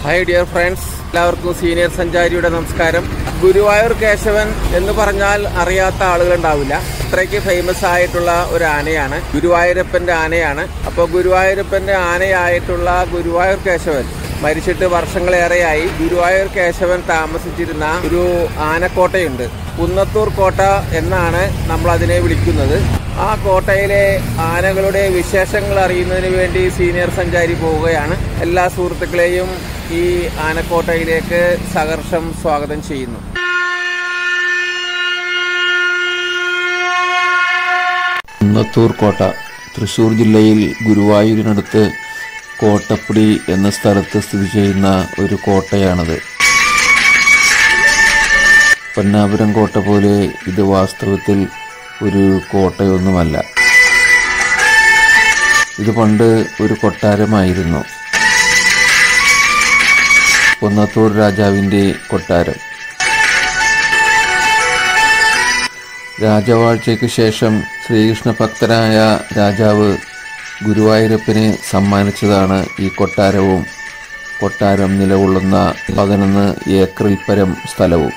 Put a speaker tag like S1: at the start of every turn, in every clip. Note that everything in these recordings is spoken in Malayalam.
S1: ഹായ് ഡിയർ ഫ്രണ്ട്സ് എല്ലാവർക്കും സീനിയർ സഞ്ചാരിയുടെ നമസ്കാരം ഗുരുവായൂർ കേശവൻ എന്ന് പറഞ്ഞാൽ അറിയാത്ത ആളുകളുണ്ടാവില്ല അത്രയ്ക്ക് ഫേമസ് ആയിട്ടുള്ള ഒരു ആനയാണ് ഗുരുവായൂരപ്പന്റെ ആനയാണ് അപ്പോൾ ഗുരുവായൂരപ്പന്റെ ആനയായിട്ടുള്ള ഗുരുവായൂർ കേശവൻ മരിച്ചിട്ട് വർഷങ്ങളേറെയായി ഗുരുവായൂർ കേശവൻ താമസിച്ചിരുന്ന ഒരു ആനക്കോട്ടയുണ്ട് കുന്നത്തൂർ കോട്ട എന്നാണ് നമ്മൾ അതിനെ വിളിക്കുന്നത് ആ കോട്ടയിലെ ആനകളുടെ വിശേഷങ്ങൾ അറിയുന്നതിന് വേണ്ടി സീനിയർ സഞ്ചാരി പോവുകയാണ് എല്ലാ സുഹൃത്തുക്കളെയും ഈ ആനക്കോട്ടയിലേക്ക് സഹർഷം സ്വാഗതം ചെയ്യുന്നു
S2: കുന്നത്തൂർ കോട്ട തൃശൂർ ജില്ലയിൽ ഗുരുവായൂരിനടുത്ത് കോട്ടപ്പടി എന്ന സ്ഥലത്ത് സ്ഥിതി ചെയ്യുന്ന ഒരു കോട്ടയാണത് പൊന്നാപുരം കോട്ട പോലെ ഇത് വാസ്തവത്തിൽ ഒരു കോട്ടയൊന്നുമല്ല ഇത് പണ്ട് ഒരു കൊട്ടാരമായിരുന്നു കുന്നത്തൂർ രാജാവിൻ്റെ കൊട്ടാരം രാജവാഴ്ചയ്ക്ക് ശേഷം ശ്രീകൃഷ്ണ ഭക്തനായ രാജാവ് ഗുരുവായൂരപ്പനെ സമ്മാനിച്ചതാണ് ഈ കൊട്ടാരവും കൊട്ടാരം നിലകൊള്ളുന്ന പതിനൊന്ന് ഏക്കറിൽ പരം സ്ഥലവും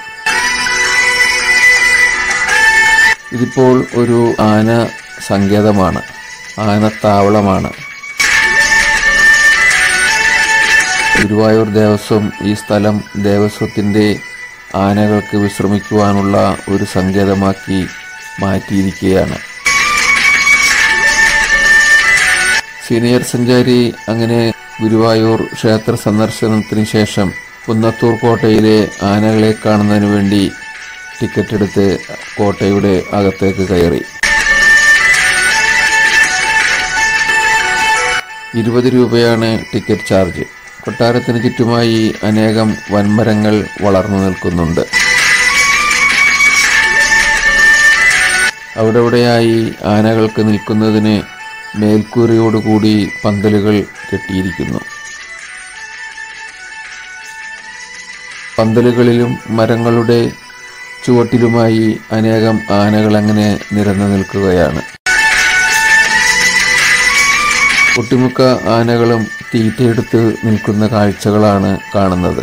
S2: ഇതിപ്പോൾ ഒരു ആന സങ്കേതമാണ് ആനത്താവളമാണ് ഗുരുവായൂർ ദേവസ്വം ഈ സ്ഥലം ദേവസ്വത്തിൻ്റെ ആനകൾക്ക് വിശ്രമിക്കുവാനുള്ള ഒരു സങ്കേതമാക്കി മാറ്റിയിരിക്കുകയാണ് സീനിയർ സഞ്ചാരി അങ്ങനെ ഗുരുവായൂർ ക്ഷേത്ര സന്ദർശനത്തിന് ശേഷം കുന്നത്തൂർ കോട്ടയിലെ ആനകളെ കാണുന്നതിന് വേണ്ടി ടിക്കറ്റ് എടുത്ത് കോട്ടയുടെ അകത്തേക്ക് കയറി ഇരുപത് രൂപയാണ് ടിക്കറ്റ് ചാർജ് കൊട്ടാരത്തിന് ചുറ്റുമായി അനേകം വൻമരങ്ങൾ വളർന്നു നിൽക്കുന്നുണ്ട് അവിടെവിടെയായി ആനകൾക്ക് നിൽക്കുന്നതിന് മേൽക്കൂരയോടുകൂടി പന്തലുകൾ കെട്ടിയിരിക്കുന്നു പന്തലുകളിലും മരങ്ങളുടെ ചുവട്ടിലുമായി അനേകം ആനകൾ അങ്ങനെ നിരന്നു നിൽക്കുകയാണ് ഒട്ടുമിക്ക ആനകളും തീറ്റയെടുത്ത് നിൽക്കുന്ന കാഴ്ചകളാണ് കാണുന്നത്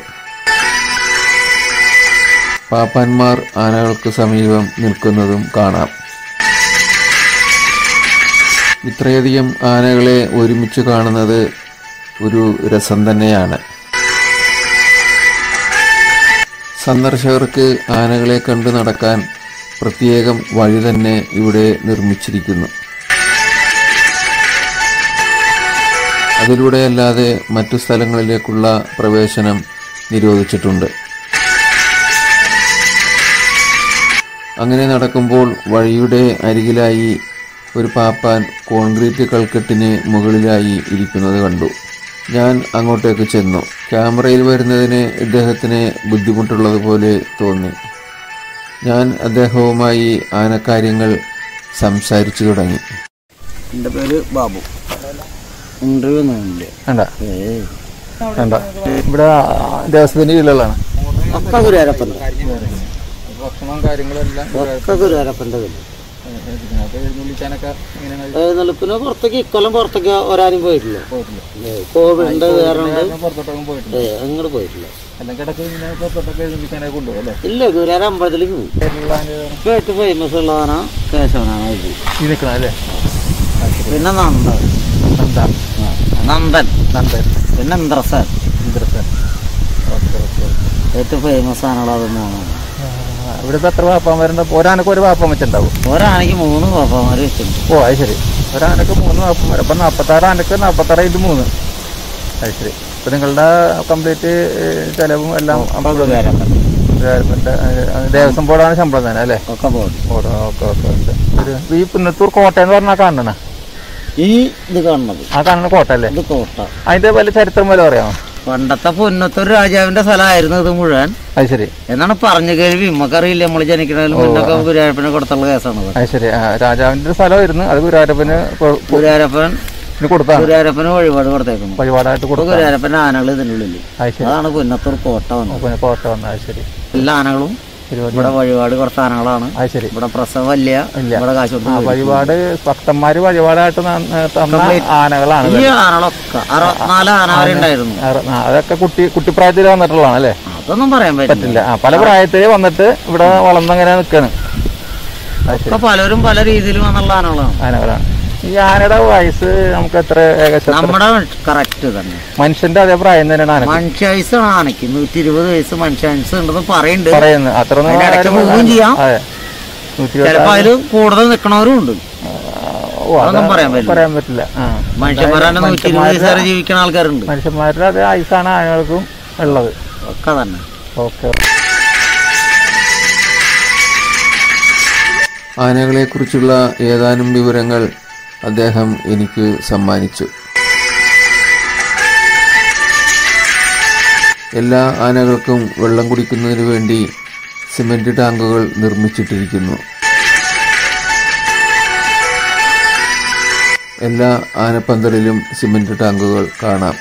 S2: പാപ്പാന്മാർ ആനകൾക്ക് സമീപം നിൽക്കുന്നതും കാണാം ഇത്രയധികം ആനകളെ ഒരുമിച്ച് കാണുന്നത് ഒരു രസം തന്നെയാണ് സന്ദർശകർക്ക് ആനകളെ കണ്ടു നടക്കാൻ പ്രത്യേകം വഴി തന്നെ ഇവിടെ നിർമ്മിച്ചിരിക്കുന്നു അതിലൂടെയല്ലാതെ മറ്റു സ്ഥലങ്ങളിലേക്കുള്ള പ്രവേശനം നിരോധിച്ചിട്ടുണ്ട് അങ്ങനെ നടക്കുമ്പോൾ വഴിയുടെ അരികിലായി ഒരു പാപ്പാൻ കോൺക്രീറ്റ് കൽക്കെട്ടിന് മുകളിലായി ഇരിക്കുന്നത് കണ്ടു ഞാൻ അങ്ങോട്ടേക്ക് ചെന്നു ക്യാമറയിൽ വരുന്നതിന് ഇദ്ദേഹത്തിന് ബുദ്ധിമുട്ടുള്ളതുപോലെ തോന്നി ഞാൻ അദ്ദേഹവുമായി ആനക്കാര്യങ്ങൾ സംസാരിച്ചു തുടങ്ങി
S3: എൻ്റെ പേര് ബാബു ഇന്റർവ്യൂ ഒന്നുമില്ല
S4: വേണ്ട വേണ്ട ഇവിടെ ദേവസ്വത്തിന്റെ കീഴിലുള്ളതാണ്
S3: ഒക്കെ ഗുരുവാരപ്പൻ്റെ
S4: ഭക്ഷണം കാര്യങ്ങളെല്ലാം
S3: ഒക്കെ ഗുരുവാരപ്പൻ്റെ കയ്യിൽ
S4: വിളിക്കാനൊക്കെ എങ്ങനെയാണ്
S3: എഴുന്നള്ളിപ്പിന് പുറത്തേക്ക് ഇക്കൊല്ലം പുറത്തേക്ക് ഒരാരും പോയിട്ടില്ല ഏ, കോവിഡ് വേറുണ്ട്
S4: പുറത്തോട്ടൊക്കെ പോയിട്ടുണ്ട്
S3: ഏ അങ്ങോട്ട് പോയിട്ടില്ല
S4: എല്ലാം കിടക്ക് ഇങ്ങനെ പുറത്തോട്ടൊക്കെ എഴുന്നള്ളിക്കാനൊക്കെ കൊണ്ടുപോകും അല്ലേ
S3: ഇല്ല ഗുരുവാര അമ്പലത്തിലേക്ക് പോയി ഇപ്പൊ ഏറ്റവും ഫേമസ് ഉള്ളതാണ് കേശവനാണ് ഇത്
S4: ഈ നിൽക്കണം അല്ലേ
S3: പിന്നെ നന്ദൻ
S4: എന്താ
S3: ആ, നന്ദൻ
S4: നന്ദൻ
S3: പിന്നെ ഇന്ദ്രസൻ
S4: ഇന്ദ്രസൻ ഓക്കെ ഓക്കെ
S3: ഏറ്റവും ഫേമസ് ആണുള്ളത് മൂന്നാണ്
S4: ഇവിടുത്തെ എത്ര പാപ്പാൻ വരുന്ന ഒരാനക്ക് ഒരു പാപ്പം വെച്ചിട്ടുണ്ടാവും
S3: ഒരാണെങ്കിൽ മൂന്ന് പാപ്പന്മാർ വെച്ചിട്ടുണ്ട്
S4: ഓ അത് ശരി ഒരാനക്ക് മൂന്ന് പാപ്പം വരും അപ്പം നാൽപ്പത്താറ് ആനക്ക് നാൽപ്പത്താറ് ഇത് മൂന്ന് അത് ശരി അപ്പം നിങ്ങളുടെ കംപ്ലീറ്റ് ചിലവും എല്ലാം
S3: ഒക്കെ ഗുരുവാരപ്പൻ
S4: ഗവൺമെന്റ് ദേവസ്വം ബോർഡാണ് ശമ്പളം തന്നെ അല്ലേ
S3: ഒക്കെ പോയി
S4: ബോർഡ് ഓക്കെ ഓക്കെ ഓക്കെ ഒരു ഈ പുന്നത്തൂർ കോട്ട എന്ന് പറഞ്ഞാൽ കാണണ
S3: ഈ ഇത് കാണുന്നത്
S4: ആ കാണുന്ന കോട്ട അല്ലേ
S3: ഇത് കോട്ട
S4: അതിന്റെ വല്ല ചരിത്രം വല്ല പറയാമോ
S3: പണ്ടത്തെ പൊന്നത്തൊരു രാജാവിന്റെ സ്ഥലമായിരുന്നു ഇത് മുഴുവൻ
S4: അത് ശരി
S3: എന്നാണ് പറഞ്ഞു കേൾവി നമുക്കറിയില്ല നമ്മൾ ജനിക്കണതിന് മുന്നൊക്കെ ഗുരുവായൂരപ്പനെ കൊടുത്തുള്ള കേസാണ്
S4: അത് ശരി ആ, രാജാവിന്റെ ഒരു സ്ഥലമായിരുന്നു അത് ഗുരുവായൂരപ്പന് കൊ- കൊ-
S3: ഗുരുവായൂരപ്പൻ
S4: ഇതിന് കൊടുത്താണ്
S3: ഗുരുവായൂരപ്പന് വഴിപാട് കൊടുത്തേക്കുന്നു
S4: വഴിപാടായിട്ട്
S3: ഇപ്പൊ
S4: കൊടുത്താണ്
S3: ഗുരുവായൂരപ്പന്റെ ആനകൾ ഇതിനുള്ളിൽ
S4: അത് ശരി
S3: അതാണ് പുന്നത്തൂർ കോട്ട വന്നത്
S4: പിന്നെ കോട്ട വന്നത് അത് ശരി
S3: എല്ലാ ആനകളും
S4: പരിപാടി
S3: ഇവിടെ വഴിപാട് കുറച്ച് ആനകളാണ്
S4: അത് ശരി
S3: ഇവിടെ പ്രസവം ഇല്ല
S4: ഇല്ല.
S3: ഇവിടെ കാശ് കൊടുത്ത്
S4: ആ
S3: മേടിക്കും.
S4: വഴിപാട് ഭക്തന്മാര് വഴിപാടായിട്ട് ന- തന്ന
S3: Complete.
S4: ആനകളാണ്
S3: ഈ ആനകളൊക്കെ അറുപത്തിനാല് ആന വരെ ഉണ്ടായിരുന്നു
S4: ആറ്- ആ, അതൊക്കെ കുട്ടി കുട്ടിപ്രായത്തിൽ വന്നിട്ടുള്ളതാണ് അല്ലേ
S3: അതൊന്നും പറയാൻ പറ്റില്ല
S4: പറ്റില്ല ആ പല പ്രായത്തിൽ വന്നിട്ട് ഇവിടെ വളർന്നങ്ങനെ നിൽക്കാണ് അത് ശരി
S3: ഇപ്പൊ പലരും പല രീതിയിൽ വന്നുള്ള ആനകളാണ്
S4: ആനകളാണ് ഈ ആനയുടെ വയസ്സ് നമുക്ക് എത്ര ഏകദേശം എത്ര?
S3: നമ്മുടെ കറക്റ്റ് തന്നെ
S4: മനുഷ്യന്റെ അതേ പ്രായം തന്നെയാണ് ആന
S3: മനുഷ്യായുസാണ് ആനയ്ക്ക് നൂറ്റി ഇരുപത് വയസ്സ് മനുഷ്യായുസ് ഉണ്ടെന്ന് പറയുന്നുണ്ട്
S4: പറയുന്നത് അത്ര ഒന്നും
S3: അതിന്റെ ഇടയ്ക്ക്
S4: ആരും-
S3: പോവുകയും ചെയ്യാം.
S4: അതെ നൂറ്റി ഇരുപത്തി
S3: ചിലപ്പോ അതില് കൂടുതൽ നിക്കണവരും ഉണ്ട്
S4: ഓ, അത്
S3: അതൊന്നും പറയാൻ പറ്റില്ല.
S4: പറയാൻ പറ്റില്ല ആ.
S3: മനുഷ്യന്മാരാണ് നൂറ്റി ഇരുപത് വയസ്സ് വരെ ജീവിക്കുന്ന ആൾക്കാരുണ്ട്
S4: മനുഷ്യന്മാരുടെ അതേ ആയുസാണ് ആനകൾക്കും ഉള്ളത്
S3: ഒക്കെ തന്നെ
S4: ഓക്കെ
S2: ആനകളെക്കുറിച്ചുള്ള ഏതാനും വിവരങ്ങൾ അദ്ദേഹം എനിക്ക് സമ്മാനിച്ചു എല്ലാ ആനകൾക്കും വെള്ളം കുടിക്കുന്നതിന് വേണ്ടി സിമന്റ് ടാങ്കുകൾ നിർമ്മിച്ചിട്ടിരിക്കുന്നു എല്ലാ ആനപ്പന്തലിലും സിമന്റ് ടാങ്കുകൾ കാണാം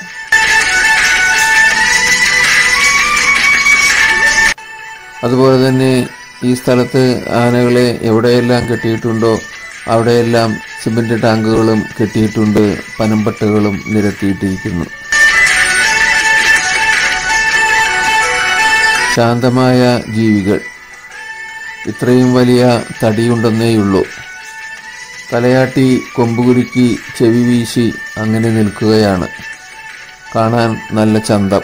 S2: അതുപോലെ തന്നെ ഈ സ്ഥലത്ത് ആനകളെ എവിടെയെല്ലാം കെട്ടിയിട്ടുണ്ടോ അവിടെയെല്ലാം സിമന്റ് ടാങ്കുകളും കെട്ടിയിട്ടുണ്ട് പനമ്പട്ടുകളും നിരത്തിയിട്ടിരിക്കുന്നു ശാന്തമായ ജീവികൾ ഇത്രയും വലിയ തടിയുണ്ടെന്നേയുള്ളൂ തലയാട്ടി കൊമ്പുകുലുക്കി ചെവി വീശി അങ്ങനെ നിൽക്കുകയാണ് കാണാൻ നല്ല ചന്തം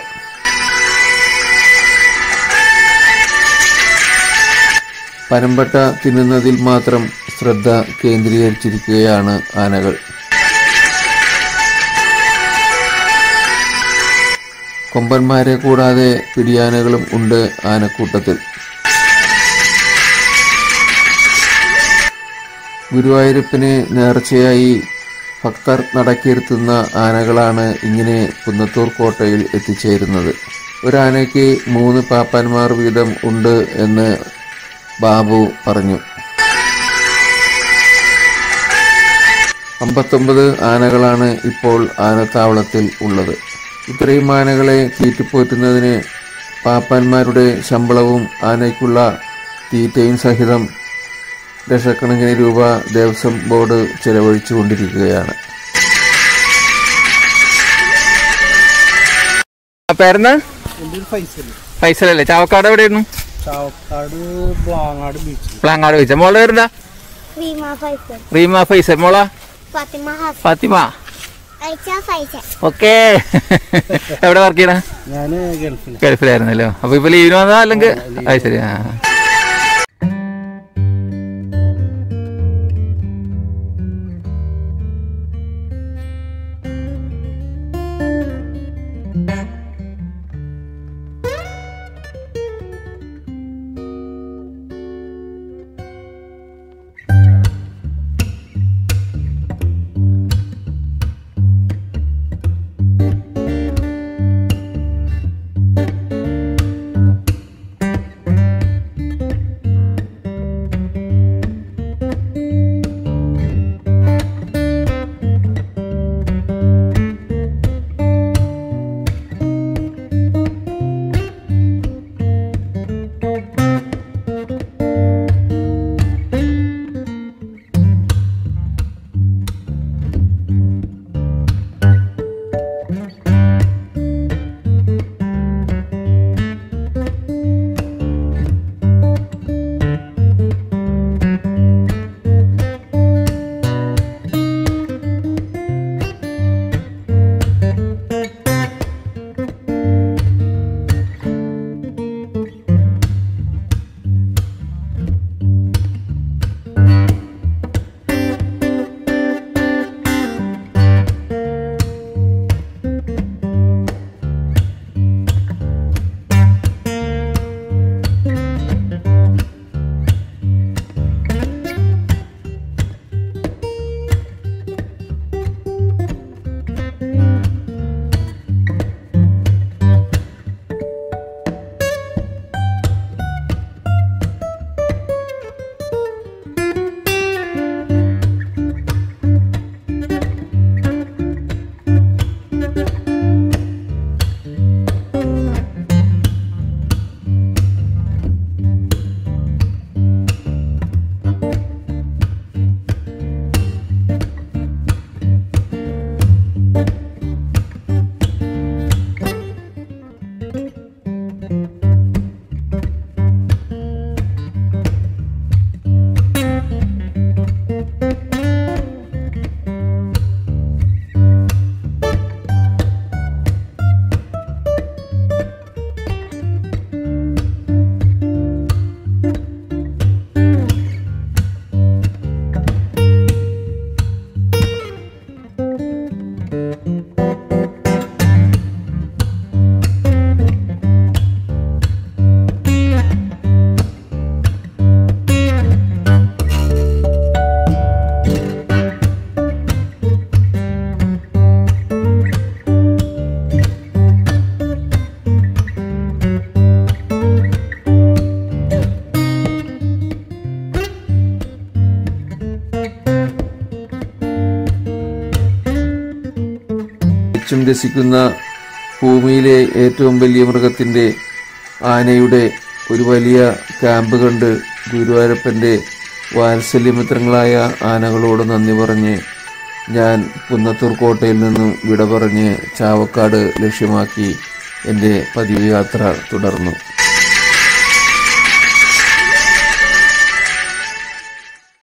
S2: പനമ്പട്ട തിന്നുന്നതിൽ മാത്രം ശ്രദ്ധ കേന്ദ്രീകരിച്ചിരിക്കുകയാണ് ആനകൾ കൊമ്പന്മാരെ കൂടാതെ പിടിയാനകളും ഉണ്ട് ആനക്കൂട്ടത്തിൽ ഗുരുവായൂരപ്പന് നേർച്ചയായി ഭക്തർ നടക്കിയിരുത്തുന്ന ആനകളാണ് ഇങ്ങനെ കുന്നത്തൂർ കോട്ടയിൽ എത്തിച്ചേരുന്നത് ഒരാനയ്ക്ക് മൂന്ന് പാപ്പാന്മാർ വീതം ഉണ്ട് എന്ന് ബാബു പറഞ്ഞു അമ്പത്തൊമ്പത് ആനകളാണ് ഇപ്പോൾ ആനത്താവളത്തിൽ ഉള്ളത് ഇത്രയും ആനകളെ തീറ്റിപ്പോറ്റുന്നതിന് പാപ്പാന്മാരുടെ ശമ്പളവും ആനയ്ക്കുള്ള തീറ്റയും സഹിതം ലക്ഷക്കണക്കിന് രൂപ ദേവസ്വം ബോർഡ് ചെലവഴിച്ചുകൊണ്ടിരിക്കുകയാണ്
S1: പേരെന്താ ഫൈസലല്ലേ ചാവക്കാട് എവിടെയായിരുന്നു
S3: ചാവക്കാട് ബ്ലാങ്ങാട് ബീച്ച്
S1: പ്ലാങ്ങാട് വെച്ച മോളുടെ പേരെന്താ
S5: റീമ ഫൈസൽ
S1: റീമ ഫൈസൽ മോള
S5: ഫാത്തിമ ഹസൻ
S1: ഫാത്തിമ
S5: ഐച്ച ഫൈസൽ
S1: ഓക്കേ എവിടെ വർക്ക് ചെയ്യണ
S3: ഞാൻ ഗൾഫിൽ
S1: ഗൾഫിലായിരുന്നല്ലോ അപ്പൊ ഇപ്പൊ ലീവിന് വന്നതാ അല്ലെങ്കിൽ അത് ശരി ആ
S2: രസിക്കുന്ന ഭൂമിയിലെ ഏറ്റവും വലിയ മൃഗത്തിൻ്റെ ആനയുടെ ഒരു വലിയ ക്യാമ്പ് കണ്ട് ഗുരുവായൂരപ്പൻ്റെ വാത്സല്യമിത്രങ്ങളായ ആനകളോട് നന്ദി പറഞ്ഞ് ഞാൻ കുന്നത്തൂർ കോട്ടയിൽ നിന്നും വിട പറഞ്ഞ് ചാവക്കാട് ലക്ഷ്യമാക്കി എൻ്റെ പതിവ് യാത്ര തുടർന്നു